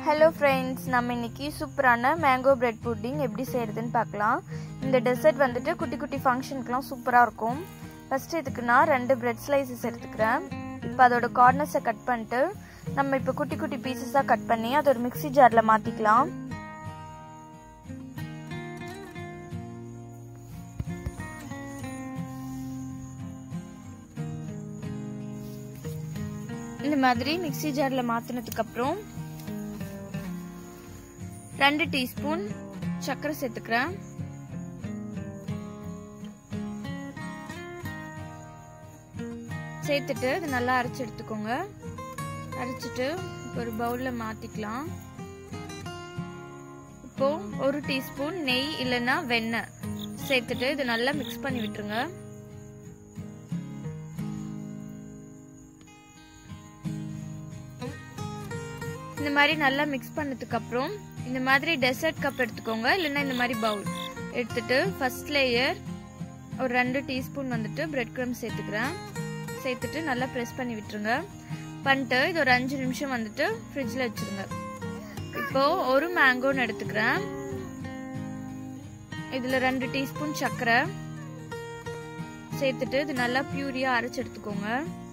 hello friends நம்ம இன்னைக்கு சூப்பரான மேங்கோ பிரெட் புட்டிங் எப்படி செய்கிறதுன்னு பார்க்கலாம் இந்த டெசர்ட் வந்துட்டு குட்டி குட்டி ஃபங்க்ஷனுக்குலாம் சூப்பராக இருக்கும் ஃபஸ்ட்டு இதுக்கு நான் ரெண்டு பிரெட் ஸ்லைசஸ் எடுத்துக்கிறேன் இப்போ அதோட கார்னர்ஸை கட் பண்ணிட்டு நம்ம இப்போ குட்டி குட்டி பீசஸாக கட் பண்ணி அதை ஒரு மிக்ஸி ஜாரில் மாற்றிக்கலாம் இந்த மாதிரி மிக்ஸி ஜாரில் மாற்றினதுக்கப்புறம் ரெண்டு டீஸ்பூன் சர்க்கரை சேர்த்துக்கிறேன் சேர்த்துட்டு இது நல்லா அரைச்சி எடுத்துக்கோங்க அரைச்சிட்டு ஒரு பவுலில் மாற்றிக்கலாம் இப்போ ஒரு டீஸ்பூன் நெய் இல்லைன்னா வெண்ணெய் சேர்த்துட்டு இது நல்லா மிக்ஸ் பண்ணி விட்டுருங்க இந்த மாதிரி நல்லா மிக்ஸ் பண்ணதுக்கு அப்புறம் இந்த மாதிரி டெசர்ட் கப் எடுத்துக்கோங்க இல்லைன்னா இந்த மாதிரி பவுல் எடுத்துட்டு ஃபர்ஸ்ட் லேயர் ஒரு ரெண்டு டீஸ்பூன் வந்துட்டு பிரெட் க்ரம் சேர்த்துக்கிறேன் சேர்த்துட்டு நல்லா ப்ரெஸ் பண்ணி விட்டுருங்க பண்ணிட்டு இது ஒரு அஞ்சு நிமிஷம் வந்துட்டு ஃப்ரிட்ஜில் வச்சுருங்க இப்போ ஒரு மேங்கோன்னு எடுத்துக்கிறேன் இதில் ரெண்டு டீஸ்பூன் சர்க்கரை சேர்த்துட்டு இது நல்லா பியூரியாக அரைச்சி எடுத்துக்கோங்க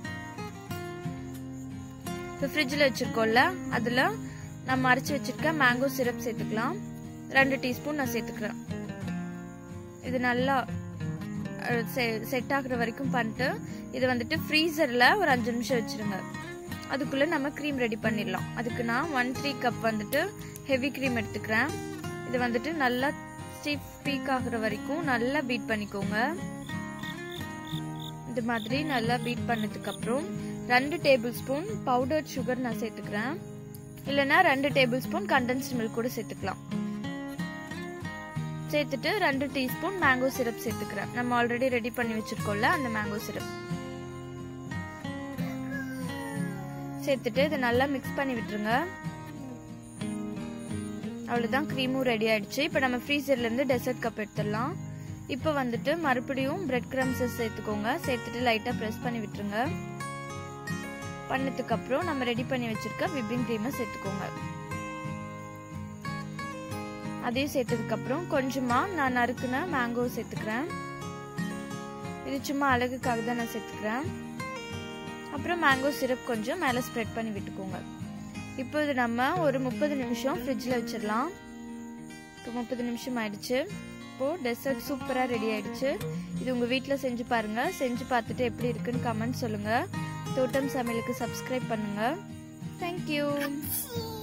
இப்போ ஃப்ரிட்ஜில் வச்சுருக்கோம்ல அதில் நம்ம அரைச்சி வச்சுருக்க மேங்கோ சிரப் சேர்த்துக்கலாம் ரெண்டு டீஸ்பூன் நான் சேர்த்துக்கிறேன் இது நல்லா செட் ஆகுற வரைக்கும் பண்ணிட்டு இது வந்துட்டு ஃப்ரீசரில் ஒரு அஞ்சு நிமிஷம் வச்சுருங்க அதுக்குள்ளே நம்ம க்ரீம் ரெடி பண்ணிடலாம் அதுக்கு நான் ஒன் த்ரீ கப் வந்துட்டு ஹெவி க்ரீம் எடுத்துக்கிறேன் இது வந்துட்டு நல்லா ஸ்டீப் பீக் ஆகுற வரைக்கும் நல்லா பீட் பண்ணிக்கோங்க இது மாதிரி நல்லா பீட் பண்ணதுக்கப்புறம் ரெண்டு டேபிள் ஸ்பூன் பவுடர்ட் சுகர் நான் சேர்த்துக்கிறேன் இல்லைன்னா ரெண்டு டேபிள் ஸ்பூன் கண்டென்ஸ்ட் மில்க் கூட சேர்த்துக்கலாம் சேர்த்துட்டு ரெண்டு டீஸ்பூன் மேங்கோ சிரப் சேர்த்துக்கிறேன் நம்ம ஆல்ரெடி ரெடி பண்ணி வச்சிருக்கோம்ல அந்த மேங்கோ சிரப் சேர்த்துட்டு இதை நல்லா மிக்ஸ் பண்ணி விட்டுருங்க அவ்வளோதான் க்ரீமும் ரெடி ஆயிடுச்சு இப்போ நம்ம ஃப்ரீசர்லேருந்து டெசர்ட் கப் எடுத்துடலாம் இப்போ வந்துட்டு மறுபடியும் பிரெட் கிரம்ஸஸ் சேர்த்துக்கோங்க சேர்த்துட்டு லைட்டாக ப்ரெஸ் பண்ணி விட்டுருங்க பண்ணதுக்கு அப்புறம் நம்ம ரெடி பண்ணி வச்சிருக்க விப்பிங் க்ரீமை சேர்த்துக்கோங்க அதையும் சேர்த்ததுக்கு அப்புறம் கொஞ்சமா நான் நறுக்குன மேங்கோ சேர்த்துக்கிறேன் இது சும்மா அழகுக்காக தான் நான் சேர்த்துக்கிறேன் அப்புறம் மேங்கோ சிரப் கொஞ்சம் மேலே ஸ்ப்ரெட் பண்ணி விட்டுக்கோங்க இப்போ இது நம்ம ஒரு முப்பது நிமிஷம் ஃப்ரிட்ஜில் வச்சிடலாம் இப்போ முப்பது நிமிஷம் ஆயிடுச்சு இப்போது டெசர்ட் சூப்பராக ரெடி ஆயிடுச்சு இது உங்கள் வீட்டில் செஞ்சு பாருங்கள் செஞ்சு பார்த்துட்டு எப்படி இருக்குன்னு கமெண்ட் சொல்லுங்கள் தோட்டம் சமையலுக்கு சப்ஸ்கிரைப் பண்ணுங்கள் தேங்க்யூ